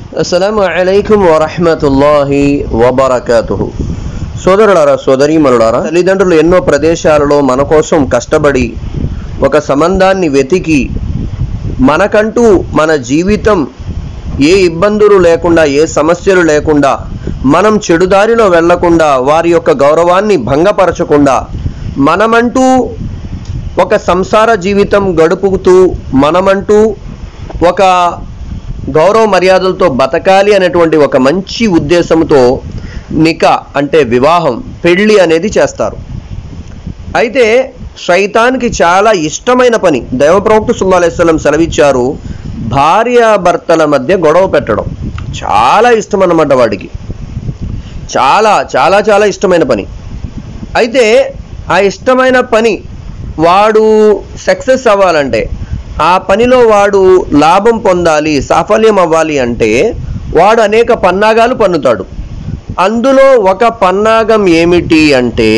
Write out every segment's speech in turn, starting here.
అస్సలాము అలైకుం వరహమతుల్లాహి వబర్కాతుహు సోదరులారా సోదరీమణులారా తల్లిదండ్రులు ఎన్నో ప్రదేశాలలో మన కోసం కష్టపడి ఒక సంబంధాన్ని వెతికి మనకంటూ మన జీవితం ఏ ఇబ్బందులు లేకుండా ఏ సమస్యలు లేకుండా మనం చెడుదారిలో వెళ్లకుండా వారి యొక్క గౌరవాన్ని భంగపరచకుండా మనమంటూ ఒక సంసార జీవితం గడుపుతూ మనమంటూ ఒక గౌరవ మర్యాదలతో బతకాలి అనేటువంటి ఒక మంచి ఉద్దేశంతో నికా అంటే వివాహం పెళ్ళి అనేది చేస్తారు అయితే శైతానికి చాలా ఇష్టమైన పని దైవప్రవక్త సుల్లా అలైస్లం సెలవిచ్చారు భార్యాభర్తల మధ్య గొడవ పెట్టడం చాలా ఇష్టం అన్నమాట వాడికి చాలా చాలా చాలా ఇష్టమైన పని అయితే ఆ ఇష్టమైన పని వాడు సక్సెస్ అవ్వాలంటే ఆ పనిలో వాడు లాభం పొందాలి సాఫల్యం అవ్వాలి అంటే వాడు అనేక పన్నాగాలు పన్నుతాడు అందులో ఒక పన్నాగం ఏమిటి అంటే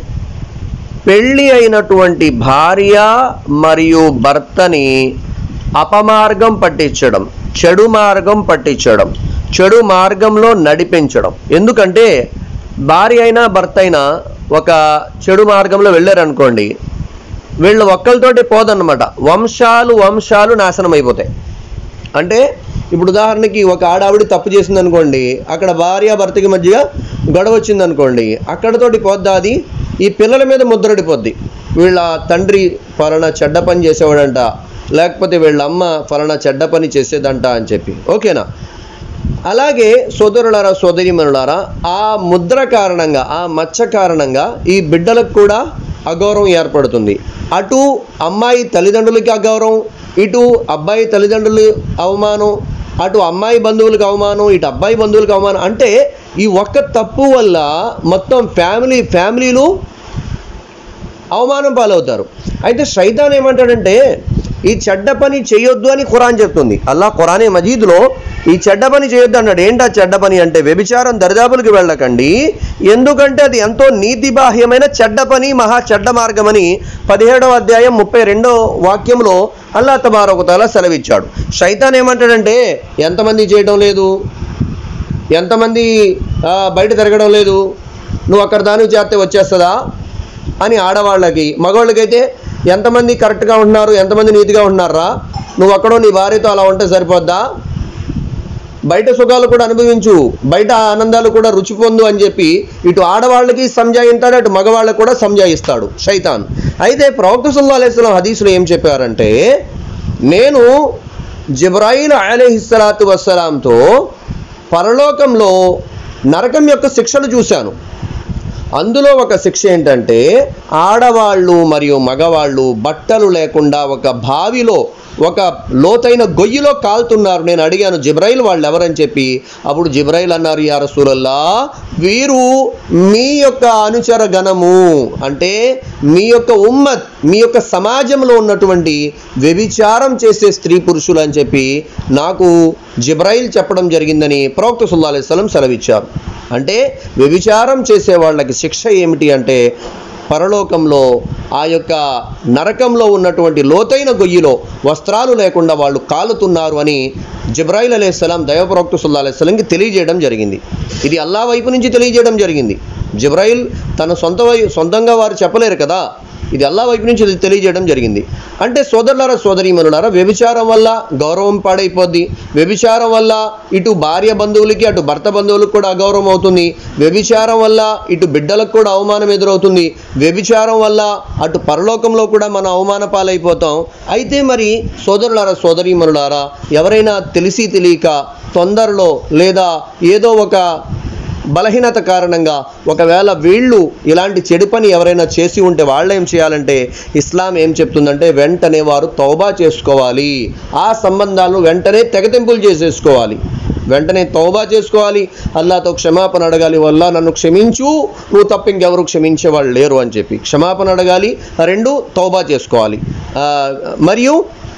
పెళ్ళి అయినటువంటి భార్య మరియు భర్తని అపమార్గం పట్టించడం చెడు మార్గం పట్టించడం చెడు మార్గంలో నడిపించడం ఎందుకంటే భార్య అయినా భర్త అయినా ఒక చెడు మార్గంలో వెళ్ళారనుకోండి వీళ్ళు ఒక్కరితోటి పోదన్నమాట వంశాలు వంశాలు నాశనం అయిపోతాయి అంటే ఇప్పుడు ఉదాహరణకి ఒక ఆడావిడ తప్పు చేసింది అనుకోండి అక్కడ భార్య భర్తకి మధ్య గొడవ వచ్చింది అనుకోండి అక్కడతోటి పోద్దా అది ఈ పిల్లల మీద ముద్రడిపోద్ది వీళ్ళ తండ్రి ఫలానా చెడ్డ పని చేసేవాడంట లేకపోతే వీళ్ళ అమ్మ ఫలానా చెడ్డ పని చేసేదంట అని చెప్పి ఓకేనా అలాగే సోదరులారా సోదరిమనులారా ఆ ముద్ర కారణంగా ఆ మచ్చ కారణంగా ఈ బిడ్డలకు కూడా అగౌరవం ఏర్పడుతుంది అటు అమ్మాయి తల్లిదండ్రులకి అగౌరవం ఇటు అబ్బాయి తల్లిదండ్రులు అవమానం అటు అమ్మాయి బంధువులకు అవమానం ఇటు అబ్బాయి బంధువులకు అవమానం అంటే ఈ ఒక్క తప్పు వల్ల మొత్తం ఫ్యామిలీ ఫ్యామిలీలు అవమానం పాలవుతారు అయితే శైతాన్ ఏమంటాడంటే ఈ చెడ్డ పని చేయొద్దు అని ఖురాన్ చెప్తుంది అల్లా ఖురానే మజీద్లో ఈ చెడ్డ పని చేయొద్దు అన్నాడు ఏంటా చెడ్డ పని అంటే వ్యభిచారం దరిదాపులకు వెళ్ళకండి ఎందుకంటే అది ఎంతో నీతిబాహ్యమైన చెడ్డ పని మహా చెడ్డ మార్గమని పదిహేడవ అధ్యాయం ముప్పై రెండో వాక్యంలో అల్లా తబారొకతల సెలవిచ్చాడు శైతాన్ ఏమంటాడంటే ఎంతమంది చేయడం లేదు ఎంతమంది ఆ, బయట తిరగడం లేదు నువ్వు అక్కడ దానికి చేస్తే వచ్చేస్తుందా అని ఆడవాళ్ళకి మగవాళ్ళకైతే ఎంతమంది కరెక్ట్గా ఉంటున్నారు ఎంతమంది నీతిగా ఉంటున్నారా నువ్వు అక్కడో నీ భార్యతో అలా ఉంటే సరిపోద్దా బయట సుఖాలు కూడా అనుభవించు బయట ఆనందాలు కూడా రుచి పొందు అని చెప్పి ఇటు ఆడవాళ్ళకి సంజాయిస్తాడు అటు మగవాళ్ళకి కూడా సంజాయిస్తాడు శైతాన్ అయితే ప్రవక్త సుల్లా అలైస్లాం హదీసులో ఏం చెప్పారంటే నేను జిబ్రాయిల్ అలహిస్సలాతు వస్సలాంతో పరలోకంలో నరకం యొక్క శిక్షలు చూశాను అందులో ఒక శిక్ష ఏంటంటే ఆడవాళ్ళు మరియు మగవాళ్ళు బట్టలు లేకుండా ఒక బావిలో ఒక లోతైన గొయ్యిలో కాలుతున్నారు నేను అడిగాను జిబ్రైల్ వాళ్ళు ఎవరని చెప్పి అప్పుడు జిబ్రైల్ అన్నారు యా రసూలల్లా వీరు మీ యొక్క అనుచర గణము అంటే మీ యొక్క ఉమ్మత్ మీ యొక్క సమాజంలో ఉన్నటువంటి వ్యభిచారం చేసే స్త్రీ పురుషులు అని చెప్పి నాకు జిబ్రైల్ చెప్పడం జరిగిందని ప్రవక్త సుల్లా అలైస్లం సెలవిచ్చారు అంటే వ్యభిచారం చేసే వాళ్ళకి శిక్ష ఏమిటి అంటే పరలోకంలో ఆ యొక్క నరకంలో ఉన్నటువంటి లోతైన గొయ్యిలో వస్త్రాలు లేకుండా వాళ్ళు కాలుతున్నారు అని జిబ్రాయిల్ అలైహిస్సలాం దైవప్రవక్త సుల్లా అలైహిస్సలాంకి తెలియజేయడం జరిగింది ఇది అల్లా వైపు నుంచి తెలియజేయడం జరిగింది జిబ్రాయిల్ తన సొంత వై సొంతంగా వారు చెప్పలేరు కదా ఇది అల్లా వైపు నుంచి ఇది తెలియజేయడం జరిగింది అంటే సోదరులారా సోదరీమనులారా వ్యభిచారం వల్ల గౌరవం పాడైపోద్ది వ్యభిచారం వల్ల ఇటు భార్య బంధువులకి అటు భర్త బంధువులకు కూడా అగౌరవం అవుతుంది వ్యభిచారం వల్ల ఇటు బిడ్డలకు కూడా అవమానం ఎదురవుతుంది వ్యభిచారం వల్ల అటు పరలోకంలో కూడా మనం అవమాన పాలైపోతాం అయితే మరి సోదరులారా సోదరీమనులారా ఎవరైనా తెలిసి తెలియక తొందరలో లేదా ఏదో ఒక బలహీనత కారణంగా ఒకవేళ వీళ్ళు ఇలాంటి చెడు పని ఎవరైనా చేసి ఉంటే వాళ్ళు ఏం చేయాలంటే ఇస్లాం ఏం చెప్తుందంటే వెంటనే వారు తౌబా చేసుకోవాలి ఆ సంబంధాలను వెంటనే తెగతింపులు చేసేసుకోవాలి వెంటనే తౌబా చేసుకోవాలి అల్లాతో క్షమాపణ అడగాలి వల్ల నన్ను క్షమించు నువ్వు తప్ప ఇంకెవరు క్షమించే వాళ్ళు లేరు అని చెప్పి క్షమాపణ అడగాలి రెండు తౌబా చేసుకోవాలి ఆ, మరియు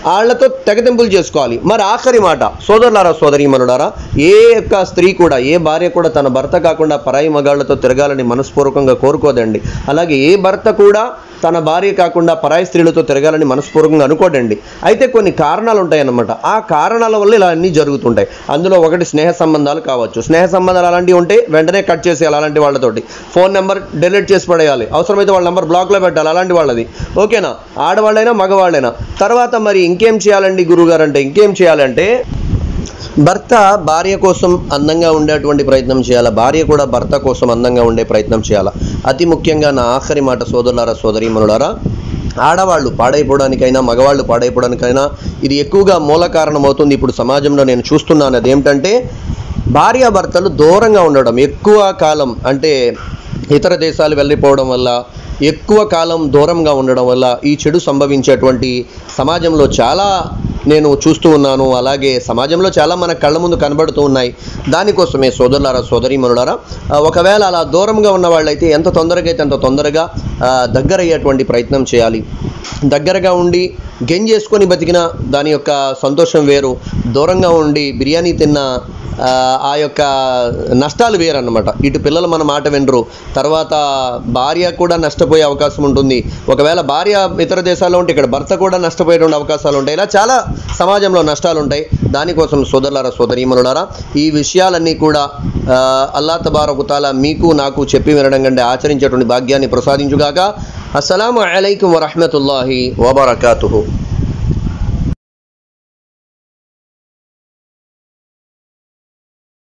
వాళ్ళతో తెగతింపులు చేసుకోవాలి మరి ఆఖరి మాట సోదరులారా సోదరీమనులారా ఏ యొక్క స్త్రీ కూడా ఏ భార్య కూడా తన భర్త కాకుండా పరాయి మగాళ్లతో తిరగాలని మనస్పూర్వకంగా కోరుకోదండి అలాగే ఏ భర్త కూడా తన భార్య కాకుండా పరాయి స్త్రీలతో తిరగాలని మనస్పూర్వకంగా అనుకోడండి అయితే కొన్ని కారణాలు ఉంటాయన్నమాట ఆ కారణాల వల్ల ఇలా అన్నీ జరుగుతుంటాయి అందులో ఒకటి స్నేహ సంబంధాలు కావచ్చు స్నేహ సంబంధాలు అలాంటివి ఉంటే వెంటనే కట్ చేసేయాలి అలాంటి వాళ్ళతోటి ఫోన్ నెంబర్ డిలీట్ చేసి పడేయాలి అవసరమైతే వాళ్ళ నెంబర్ బ్లాక్లో పెట్టాలి అలాంటి వాళ్ళది ఓకేనా ఆడవాళ్ళైనా మగవాళ్ళైనా తర్వాత మరి ఇంకేం చేయాలండి గురుగారు అంటే ఇంకేం చేయాలంటే భర్త భార్య కోసం అందంగా ఉండేటువంటి ప్రయత్నం చేయాలి భార్య కూడా భర్త కోసం అందంగా ఉండే ప్రయత్నం చేయాలి అతి ముఖ్యంగా నా ఆఖరి మాట సోదరులారా సోదరీమణులారా ఆడవాళ్ళు పాడైపోవడానికైనా మగవాళ్ళు పాడైపోవడానికైనా ఇది ఎక్కువగా మూల కారణమవుతుంది ఇప్పుడు సమాజంలో నేను చూస్తున్నాను అదేమిటంటే భార్యాభర్తలు దూరంగా ఉండడం ఎక్కువ కాలం అంటే ఇతర దేశాలు వెళ్ళిపోవడం వల్ల ఎక్కువ కాలం దూరంగా ఉండడం వల్ల ఈ చెడు సంభవించేటువంటి సమాజంలో చాలా నేను చూస్తూ ఉన్నాను అలాగే సమాజంలో చాలా మన కళ్ళ ముందు కనబడుతూ ఉన్నాయి దానికోసమే సోదరులారా సోదరీమణులారా ఆ, ఒకవేళ అలా దూరంగా ఉన్న వాళ్ళైతే ఎంత తొందరగా అయితే అంత తొందరగా ఆ, దగ్గరయ్యేటువంటి ప్రయత్నం చేయాలి దగ్గరగా ఉండి గెంజేసుకొని బతికిన దాని యొక్క సంతోషం వేరు దూరంగా ఉండి బిర్యానీ తిన్న ఆ, ఆ యొక్క నష్టాలు వేరన్నమాట ఇటు పిల్లలు మన మాట వినరు తర్వాత భార్య కూడా నష్టపోయే అవకాశం ఉంటుంది ఒకవేళ భార్య ఇతర దేశాల్లో ఉంటే ఇక్కడ భర్త కూడా నష్టపోయేటువంటి అవకాశాలు ఉంటాయి ఇలా చాలా సమాజంలో నష్టాలు ఉంటాయి దానికోసం సోదరులారా సోదరీమనులారా ఈ విషయాలన్నీ కూడా ఆ, అల్లా తబారకుతాల మీకు నాకు చెప్పి వినడం కంటే ఆచరించేటువంటి భాగ్యాన్ని ప్రసాదించుగాక అస్సలం అయికం వరహమతుల్లాహి వబర్కాతుహు